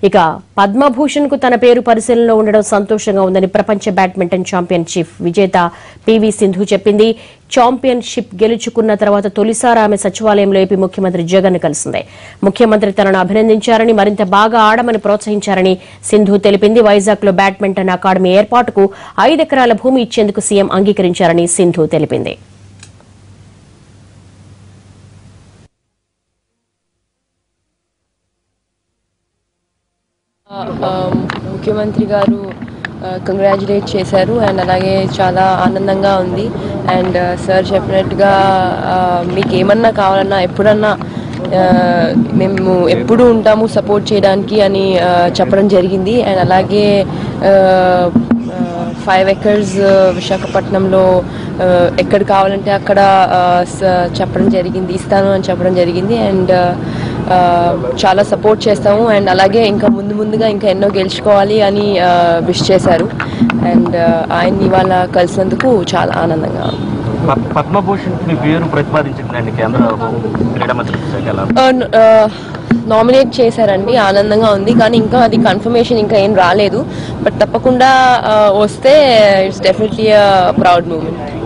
ఇక పద్మభూషణ్ కు తన పేరు పరిశీలనలో ఉండడం సంతోషంగా ఉందని ప్రపంచ బ్యాడ్మింటన్ ఛాంపియన్షిప్ విజేత పివి సింధు చెప్పింది ఛాంపియన్షిప్ గెలుచుకున్న తర్వాత తొలిసారి ఆమె సచివాలయంలో ఏపీ ముఖ్యమంత్రి జగన్ కలిసింది ముఖ్యమంత్రి తనను అభినందించారని మరింత బాగా ఆడమని ప్రోత్సహించారని సింధు తెలిపింది వైజాగ్ లో బ్యాడ్మింటన్ అకాడమీ ఏర్పాటుకు ఐదెకరాల భూమి ఇచ్చేందుకు సీఎం అంగీకరించారని సింధు తెలిపింది ఆ, ముఖ్యమంత్రి గారు కంగ్రాచులేట్ చేశారు అండ్ అలాగే చాలా ఆనందంగా ఉంది అండ్ సార్ చెప్పినట్టుగా ఆ, మీకు ఏమన్నా కావాలన్నా ఎప్పుడన్నా ఆ, మేము ఎప్పుడు ఉంటాము సపోర్ట్ చేయడానికి అని ఆ, చెప్పడం జరిగింది అండ్ అలాగే ఫైవ్ ఎకర్స్ విశాఖపట్నంలో ఆ, ఎక్కడ కావాలంటే అక్కడ ఆ, స- చెప్పడం జరిగింది ఇస్తాను అని చెప్పడం జరిగింది అండ్ ఆ, చాలా సపోర్ట్ చేస్తాము అండ్ అలాగే ఇంకా ముందు ముందుగా ఇంకా ఎన్నో గెలుచుకోవాలి అని విష్ చేశారు అండ్ ఆయన్ని ఇవాళ కలిసినందుకు చాలా ఆనందంగా ఉంది ప- పద్మభూషణ్ మీ పేరు ప్రతిపాదించిందండి కేంద్ర క్రీడా మంత్రిత్వ శాఖ ఎలా నామినేట్ చేశారండి ఆనందంగా ఉంది కానీ ఇంకా అది కన్ఫర్మేషన్ ఇంకా ఏం రాలేదు బట్ తప్పకుండా ఆ, వస్తే ఇట్స్ డెఫినెట్లీ ప్రౌడ్ మూమెంట్